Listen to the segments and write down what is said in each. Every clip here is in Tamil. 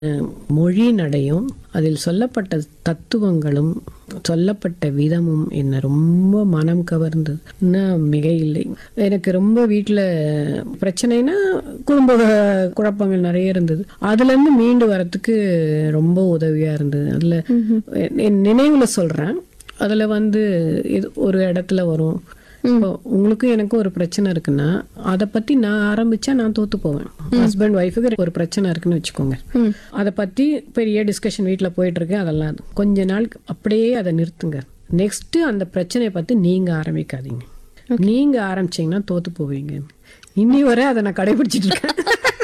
அஹ், மொழி நடையும் அதில் சொல்லப்பட்ட தத்துவங்களும் சொல்லப்பட்ட விதமும் என்ன ரொம்ப மனம் கவர்ந்தது இன்னும் மிக இல்லை எனக்கு ரொம்ப வீட்டில் பிரச்சனைனா குடும்ப குழப்பங்கள் நிறைய இருந்தது அதுலேருந்து மீண்டு வரத்துக்கு ரொம்ப உதவியாக இருந்தது அதில் என் நினைவில் சொல்கிறேன் அதில் வந்து இது ஒரு இடத்துல வரும் இப்போ உங்களுக்கும் எனக்கும் ஒரு பிரச்சனை இருக்குன்னா அதை பத்தி நான் ஆரம்பிச்சா நான் தோத்து போவேன் ஹஸ்பண்ட் ஒய்ஃபுக்கு ஒரு பிரச்சனை இருக்குன்னு வச்சுக்கோங்க அதை பத்தி பெரிய டிஸ்கஷன் வீட்டில் போயிட்டு இருக்கு அதெல்லாம் கொஞ்ச நாள் அப்படியே அதை நிறுத்துங்க நெக்ஸ்ட் அந்த பிரச்சனையை பத்தி நீங்க ஆரம்பிக்காதீங்க நீங்க ஆரம்பிச்சீங்கன்னா தோத்து போவீங்க இன்னி வரை அதை நான் கடைபிடிச்சிட்டு இருக்கேன்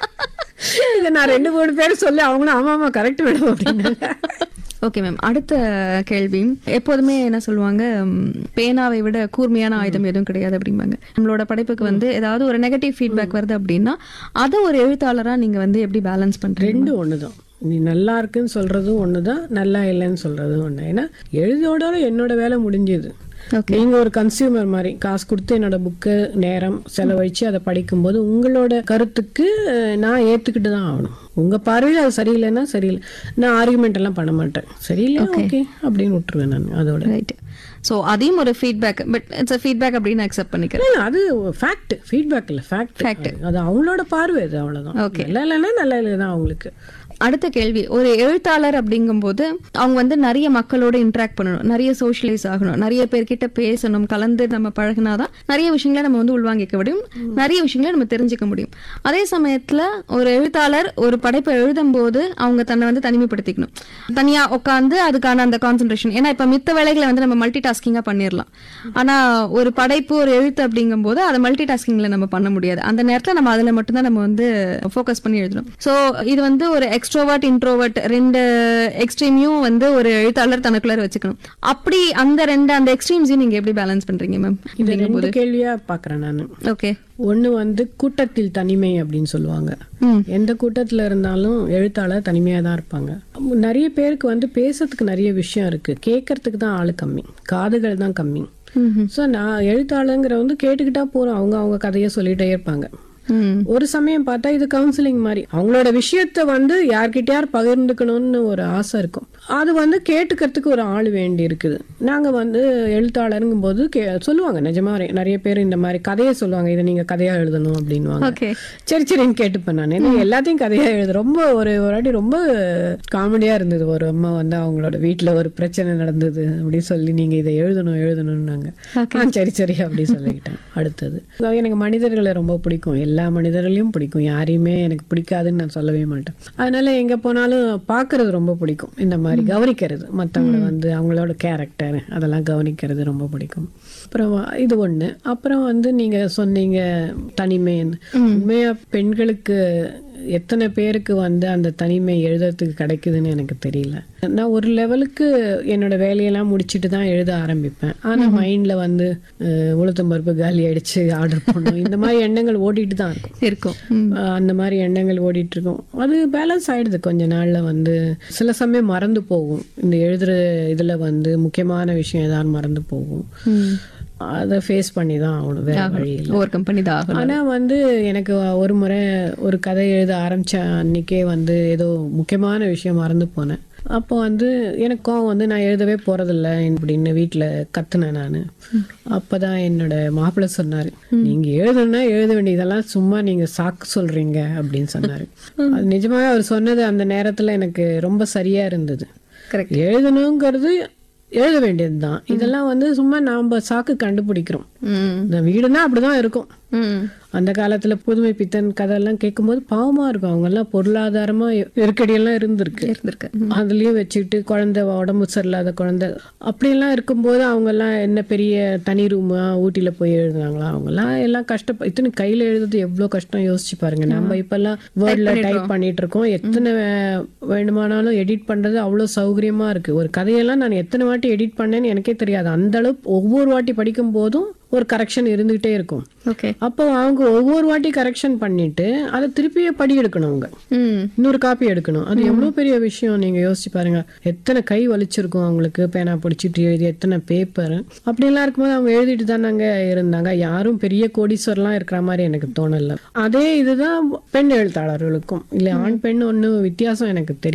இதை நான் ரெண்டு மூணு பேர் சொல்லி அவங்களும் ஆமா ஆமா கரெக்ட் மேடம் அப்படின்னாங்க ஓகே மேம் அடுத்த கேள்வி எப்போதுமே என்ன சொல்லுவாங்க ம், பேனாவை விட கூர்மையான ஆயுதம் எதுவும் கிடையாது அப்படிம்பாங்க நம்மளோட படைப்புக்கு வந்து ஏதாவது ஒரு நெகட்டிவ் ஃபீட்பேக் வருது அப்படின்னா அதை ஒரு எழுத்தாளரா நீங்க வந்து எப்படி பேலன்ஸ் பண்றீங்க ரெண்டு ஒண்ணுதான் நீ நல்லா இருக்குன்னு சொல்றதும் ஒண்ணுதான் நல்லா இல்லைன்னு சொல்றதும் ஒண்ணு ஏன்னா எழுதியோட என்னோட வேலை முடிஞ்சது Okay. நீங்க ஒரு கன்சியூமர் மாதிரி காசு கொடுத்து என்னோட புக்கு நேரம் செலவழிச்சு அதை படிக்கும்போது உங்களோட கருத்துக்கு அஹ், நான் ஏத்துக்கிட்டு தான் ஆகணும் உங்க பார்வையில் அது சரியில்லைன்னா சரியில்லை நான் ஆர்குமெண்ட் எல்லாம் பண்ண மாட்டேன் சரியில்லை ஓகே அப்படின்னு விட்டுருவேன் நான் அதோட ரைட் ஸோ அதையும் ஒரு ஃபீட்பேக் பட் இட்ஸ் ஃபீட்பேக் அப்படின்னு அக்செப்ட் பண்ணிக்கிறேன் இல்ல, அது ஃபேக்ட் ஃபீட்பேக் இல்ல ஃபேக்ட் Fact. அது அவங்களோட பார்வை அது அவ்வளவுதான் நல்லா இல்லைன்னா நல்லா இல்லை தான் அவங்களுக்கு அடுத்த கேள்வி ஒரு எழுத்தாளர் அப்படிங்கும்போது அவங்க வந்து நிறைய மக்களோட இன்ட்ராக்ட் பண்ணணும் நிறைய சோஷியலைஸ் ஆகணும் நிறைய பேர்கிட்ட பேசணும் கலந்து நம்ம பழகினாதான் நிறைய விஷயங்களை நம்ம வந்து உள்வாங்கிக்க முடியும் நிறைய விஷயங்களை நம்ம தெரிஞ்சுக்க முடியும் அதே சமயத்துல ஒரு எழுத்தாளர் ஒரு படைப்பை எழுதும் போது அவங்க தன்னை வந்து தனிமைப்படுத்திக்கணும் தனியா உட்காந்து அதுக்கான அந்த கான்சென்ட்ரேஷன் ஏன்னா இப்ப மித்த வேலைகளை வந்து நம்ம மல்டி டாஸ்கிங்கா பண்ணிடலாம் ஆனா ஒரு படைப்பு ஒரு எழுத்து அப்படிங்கும்போது அதை மல்டி டாஸ்கிங்ல நம்ம பண்ண முடியாது அந்த நேரத்துல நம்ம அதுல மட்டும்தான் நம்ம வந்து ஃபோக்கஸ் பண்ணி எழுதணும் சோ இது வந்து ஒரு எக்ஸ்ட்ரோவர்ட் இன்ட்ரோவர்ட் ரெண்டு எக்ஸ்ட்ரீமையும் வந்து ஒரு எழுத்தாளர் தனக்குள்ளார வச்சுக்கணும் அப்படி அந்த ரெண்டு அந்த எக்ஸ்ட்ரீம்ஸையும் நீங்க எப்படி பேலன்ஸ் பண்றீங்க மேம் இந்த ரெண்டு கேள்வியா பாக்குறேன் நான் ஓகே ஒண்ணு வந்து கூட்டத்தில் தனிமை அப்படின்னு சொல்லுவாங்க ம். எந்த கூட்டத்துல இருந்தாலும் எழுத்தாளர் தனிமையா தான் இருப்பாங்க நிறைய பேருக்கு வந்து பேசுறதுக்கு நிறைய விஷயம் இருக்கு கேட்கறதுக்கு தான் ஆளு கம்மி காதுகள் தான் கம்மி ஸோ நான் எழுத்தாளங்கிற வந்து கேட்டுக்கிட்டா போறோம் அவங்க அவங்க கதையை சொல்லிட்டே இருப்பாங்க ம் ஒரு சமயம் பார்த்தா இது கவுன்சிலிங் மாதிரி அவங்களோட விஷயத்த வந்து யார்கிட்ட யார் பகிர்ந்துக்கணும்னு ஒரு ஆசை இருக்கும் அது வந்து கேட்டுக்கிறதுக்கு ஒரு ஆள் வேண்டி இருக்குது நாங்க வந்து எழுத்தாளருங்கும் போது கே சொல்லுவாங்க நிஜமா நிறைய பேர் இந்த மாதிரி கதையை சொல்லுவாங்க இதை நீங்க கதையா எழுதணும் அப்படின்னுவாங்க ஓகே சரி சரின்னு கேட்டுப்பேன் நான் ஏன்னா எல்லாத்தையும் கதையா எழுது ரொம்ப ஒரு ஒரு வாட்டி ரொம்ப காமெடியா இருந்தது ஒரு அம்மா வந்து அவங்களோட வீட்ல ஒரு பிரச்சனை நடந்தது அப்படி சொல்லி நீங்க இதை எழுதணும் எழுதணும்னாங்க ஆ சரி சரி அப்படி சொல்லிக்கிட்டேன் அடுத்தது அதாவது எனக்கு மனிதர்களை ரொம்ப பிடிக்கும் எல்லா மனிதர்களையும் பிடிக்கும் யாரையுமே எனக்கு பிடிக்காதுன்னு நான் சொல்லவே மாட்டேன் அதனால எங்க போனாலும் பார்க்கிறது ரொம்ப பிடிக்கும் இந்த மாதிரி கவனிக்கிறது மற்றவங்கள வந்து அவங்களோட கேரக்டர் அதெல்லாம் கவனிக்கிறது ரொம்ப பிடிக்கும் அப்புறம் இது ஒண்ணு அப்புறம் வந்து நீங்க சொன்னீங்க தனிமைன்னு உண்மையா பெண்களுக்கு எத்தனை பேருக்கு வந்து அந்த தனிமை எழுதுறதுக்கு கிடைக்குதுன்னு எனக்கு தெரியல நான் ஒரு லெவலுக்கு என்னோட வேலையெல்லாம் முடிச்சுட்டு தான் எழுத ஆரம்பிப்பேன் ஆனா மைண்ட்ல வந்து அஹ், உளுத்தம் பருப்பு காலி அடிச்சு ஆர்டர் பண்ணணும் இந்த மாதிரி எண்ணங்கள் ஓடிட்டு தான் இருக்கும் இருக்கும் ம். அஹ், அந்த மாதிரி எண்ணங்கள் ஓடிட்டு இருக்கும் அது பேலன்ஸ் ஆயிடுது கொஞ்ச நாள்ல வந்து சில சமயம் மறந்து போகும் இந்த எழுதுற இதுல வந்து முக்கியமான விஷயம் ஏதாவது மறந்து போகும் ம் அதை ஃபேஸ் பண்ணி தான் ஆகணும் வேற வழி இல்லை ஓவர் கம்பெனி தான் ஆகணும் ஆனா வந்து எனக்கு ஒரு முறை ஒரு கதை எழுத ஆரம்பிச்ச அன்னைக்கே வந்து ஏதோ முக்கியமான விஷயம் மறந்து போனேன் அப்போ வந்து எனக்கு கோவம் வந்து நான் எழுதவே போறதில்ல அப்படின்னு வீட்டில் கத்துனேன் நான் அப்பதான் என்னோட மாப்பிள்ளை சொன்னாரு நீங்க எழுதணும்னா எழுத வேண்டியதெல்லாம் சும்மா நீங்க சாக்கு சொல்றீங்க அப்படின்னு சொன்னாரு அது நிஜமாவே அவர் சொன்னது அந்த நேரத்துல எனக்கு ரொம்ப சரியா இருந்தது கரெக்ட் எழுதணுங்கிறது எழுத வேண்டியதுதான் இதெல்லாம் வந்து சும்மா நாம சாக்கு கண்டுபிடிக்கிறோம் ம் இந்த வீடுனா அப்படிதான் இருக்கும் ம் அந்த காலத்துல புதுமை பித்தன் கதையெல்லாம் கேட்கும்போது பாவமா இருக்கும் அவங்க எல்லாம் பொருளாதாரமா நெருக்கடியெல்லாம் இருந்திருக்கு இருந்திருக்கு அதுலயும் வச்சுக்கிட்டு குழந்தை உடம்பு சரியில்லாத குழந்தை அப்படியெல்லாம் இருக்கும்போது அவங்க எல்லாம் என்ன பெரிய தனி ரூமா ஊட்டியில போய் எழுதுனாங்களா அவங்க எல்லாம் எல்லாம் கஷ்டம் இத்தனை கையில எழுதுறது எவ்வளவு கஷ்டம் யோசிச்சு பாருங்க நம்ம இப்பெல்லாம் வேர்ட்ல டைப் பண்ணிட்டு இருக்கோம் எத்தனை வே- வேணுமானாலும் எடிட் பண்றது அவ்வளவு சௌகரியமா இருக்கு ஒரு கதையெல்லாம் நான் எத்தனை வாட்டி எடிட் பண்ணேன்னு எனக்கே தெரியாது அந்த அளவுக்கு ஒவ்வொரு வாட்டி படிக்கும் போதும் ஒரு கரெக்ஷன் இருந்துகிட்டே இருக்கும் ஓகே அப்போ அவங்க ஒவ்வொரு வாட்டி கரெக்ஷன் பண்ணிட்டு அதை திருப்பியே படி எடுக்கணும் அவங்க ம் இன்னொரு காப்பி எடுக்கணும் அது எவ்வளவு பெரிய விஷயம் நீங்க யோசிச்சு பாருங்க எத்தனை கை வலிச்சிருக்கும் அவங்களுக்கு பேனா பிடிச்சிட்டு எழுதி எத்தனை பேப்பர் அப்படியெல்லாம் இருக்கும்போது அவங்க எழுதிட்டு தானாங்க இருந்தாங்க யாரும் பெரிய கோடீஸ்வரலாம் இருக்கிற மாதிரி எனக்கு தோணல அதே இதுதான் பெண் எழுத்தாளர்களுக்கும் இல்ல ஆண் பெண் ஒண்ணு வித்தியாசம் எனக்கு தெரியும்